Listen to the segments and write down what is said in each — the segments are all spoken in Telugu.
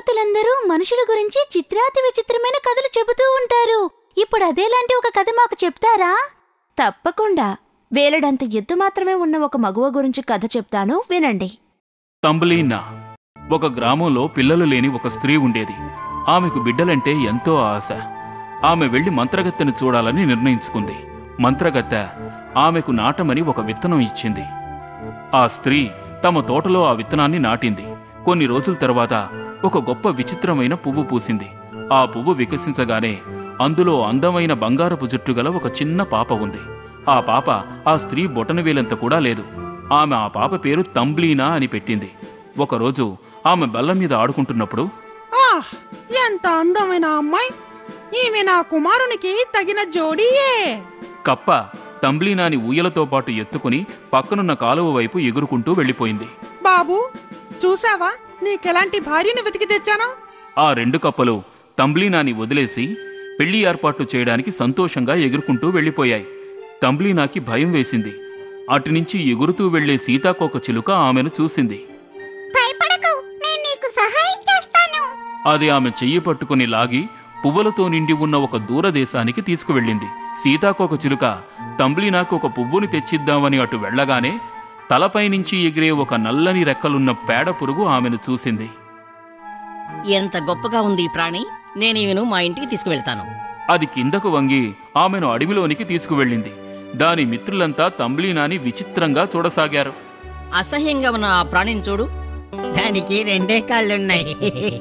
దేవతలందరూ మనుషుల గురించి చిత్రాతి విచిత్రమైన కథలు చెబుతూ ఉంటారు ఇప్పుడు అదేలాంటి ఒక కథ మాకు చెప్తారా తప్పకుండా వేలడంత ఎత్తు మాత్రమే ఉన్న ఒక మగువ గురించి కథ చెప్తాను వినండి తంబలీనా ఒక గ్రామంలో పిల్లలు లేని ఒక స్త్రీ ఉండేది ఆమెకు బిడ్డలంటే ఎంతో ఆశ ఆమె వెళ్లి మంత్రగత్తెను చూడాలని నిర్ణయించుకుంది మంత్రగత్తె ఆమెకు నాటమని ఒక విత్తనం ఇచ్చింది ఆ స్త్రీ తమ తోటలో ఆ విత్తనాన్ని నాటింది కొన్ని రోజుల తర్వాత ఒక గొప్ప విచిత్రమైన పువ్వు పూసింది ఆ పువ్వు వికసించగానే అందులో అందమైన బంగారపు జుట్టు గల ఒక చిన్న పాప ఉంది ఆ పాప ఆ స్త్రీ బొటనవేలంత కూడా లేదు ఆమె ఆ పాప పేరు తంబ్లీనా అని పెట్టింది ఒకరోజు ఆమె బల్ల మీద ఆడుకుంటున్నప్పుడు ఆహ్ ఎంత అందమైన అమ్మాయి ఈమె నా కుమారునికి తగిన జోడీయే కప్ప తంబ్లీనాని ఊయలతో పాటు ఎత్తుకుని పక్కనున్న కాలువ వైపు ఎగురుకుంటూ వెళ్ళిపోయింది బాబు చూసావా నీకెలాంటి భార్యను వెతికి తెచ్చానో ఆ రెండు కప్పలు తంబ్లీనాని వదిలేసి పెళ్లి ఏర్పాట్లు చేయడానికి సంతోషంగా ఎగురుకుంటూ వెళ్ళిపోయాయి తంబ్లీనాకి భయం వేసింది అటునుంచి ఎగురుతూ వెళ్లే సీతాకోక చిలుక ఆమెను చూసింది భయపడకు నేను నీకు సహాయం చేస్తాను అది ఆమె చెయ్యి పట్టుకుని లాగి పువ్వులతో నిండి ఉన్న ఒక దూరదేశానికి తీసుకువెళ్ళింది సీతాకోక చిలుక తంబ్లీనాకు ఒక పువ్వుని తెచ్చిద్దామని అటు వెళ్ళగానే తలపై నుంచి ఎగిరే ఒక నల్లని రెక్కలున్న పేడ పురుగు ఆమెను చూసింది ఎంత గొప్పగా ఉంది ఈ ప్రాణి నేను ఈమెను మా ఇంటికి తీసుకువెళ్తాను అది కిందకు వంగి ఆమెను అడవిలోనికి తీసుకువెళ్ళింది దాని మిత్రులంతా తంబ్లీనాని విచిత్రంగా చూడసాగారు అసహ్యంగా ఉన్న ఆ ప్రాణిని చూడు దానికి రెండే కాళ్ళున్నాయి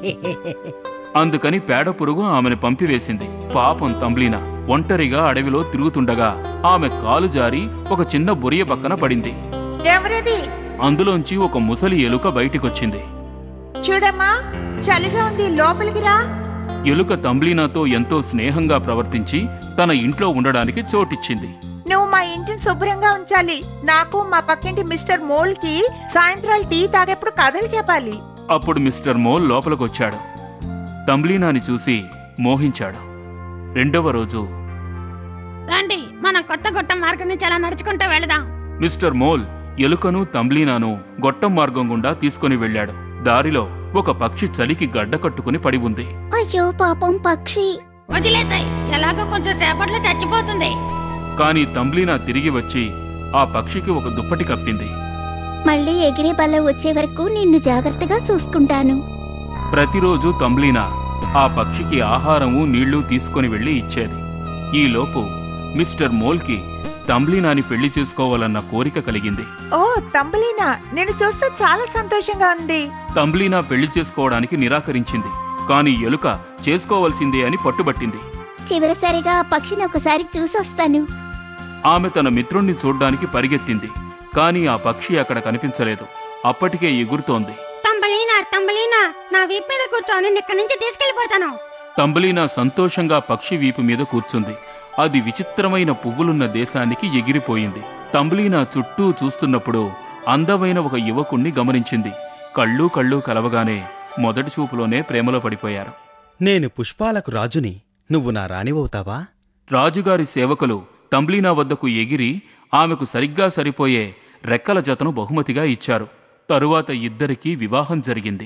అందుకని పేడ పురుగు ఆమెను పంపివేసింది పాపం తంబ్లీనా ఒంటరిగా అడవిలో తిరుగుతుండగా ఆమె కాలు జారి ఒక చిన్న బొరియ పక్కన పడింది ఎవరది అందులోంచి ఒక ముసలి ఎలుక బయటికొచ్చింది చూడమ్మా చలిగా ఉంది లోపలికి రా ఎలుక తంబ్లీనాతో ఎంతో స్నేహంగా ప్రవర్తించి తన ఇంట్లో ఉండడానికి చోటిచ్చింది నువ్వు మా ఇంటిని శుభ్రంగా ఉంచాలి నాకు మా పక్కింటి మిస్టర్ మోల్ కి సాయంత్రాలు టీ తాగేప్పుడు కథలు చెప్పాలి అప్పుడు మిస్టర్ మోల్ లోపలికొచ్చాడు తంబ్లీనాని చూసి మోహించాడు రెండవ రోజు రండి మనం కొత్త గొట్టం మార్గం నుంచి అలా నడుచుకుంటూ వెళదాం మిస్టర్ మోల్ ఎలుకను తంబ్లీనాను గొట్టం మార్గం గుండా తీసుకుని వెళ్ళాడు దారిలో ఒక పక్షి చలికి గడ్డ కట్టుకుని పడి ఉంది అయ్యో పాపం పక్షి వదిలేసాయి ఎలాగో కొంచెం సేపట్లో చచ్చిపోతుంది కాని తంబ్లీనా తిరిగి వచ్చి ఆ పక్షికి ఒక దుప్పటి కప్పింది మళ్ళీ ఎగిరే బల్ల వచ్చే వరకు నిన్ను జాగ్రత్తగా చూసుకుంటాను ప్రతిరోజు తంబ్లీనా ఆ పక్షికి ఆహారము నీళ్లు తీసుకొని వెళ్లి ఇచ్చేది ఈలోపు మిస్టర్ మోల్కి తంబ్లీనాని పెళ్లి చేసుకోవాలన్న కోరిక కలిగింది ఓ తంబలీనా నేను చూస్తే చాలా సంతోషంగా ఉంది తంబ్లీనా పెళ్లి చేసుకోవడానికి నిరాకరించింది కాని ఎలుక చేసుకోవలసిందే అని పట్టుబట్టింది చివరిసారిగా ఆ పక్షిని ఒకసారి చూసొస్తాను ఆమె తన మిత్రుణ్ణి చూడ్డానికి పరిగెత్తింది కాని ఆ పక్షి అక్కడ కనిపించలేదు అప్పటికే ఎగురుతోంది తంబలీనా తంబలీనా నా వీపు మీద కూర్చో నేను ఇక్కడి నుంచి తీసుకెళ్లిపోతాను తంబలీనా సంతోషంగా పక్షి వీపు మీద కూర్చుంది అది విచిత్రమైన పువ్వులున్న దేశానికి ఎగిరిపోయింది తంబలీనా చుట్టూ చూస్తున్నప్పుడు అందమైన ఒక యువకుణ్ణి గమనించింది కళ్ళు కళ్ళు కలవగానే మొదటి చూపులోనే ప్రేమలో పడిపోయారు నేను పుష్పాలకు రాజుని నువ్వు నా రాణివవుతావా రాజుగారి సేవకులు తంబ్లీనా వద్దకు ఎగిరి ఆమెకు సరిగ్గా సరిపోయే రెక్కల జతను బహుమతిగా ఇచ్చారు తరువాత ఇద్దరికీ వివాహం జరిగింది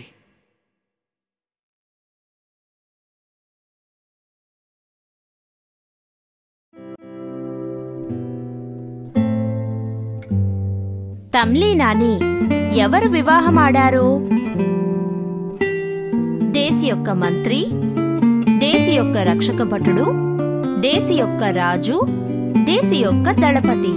తమ్లీనాని ఎవరు వివాహమాడారు దేశి యొక్క మంత్రి దేశి యొక్క రక్షక భటుడు దేశి యొక్క రాజు దేశి యొక్క దళపతి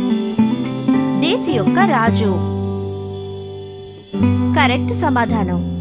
దేశి యొక్క రాజు కరెక్ట్ సమాధానం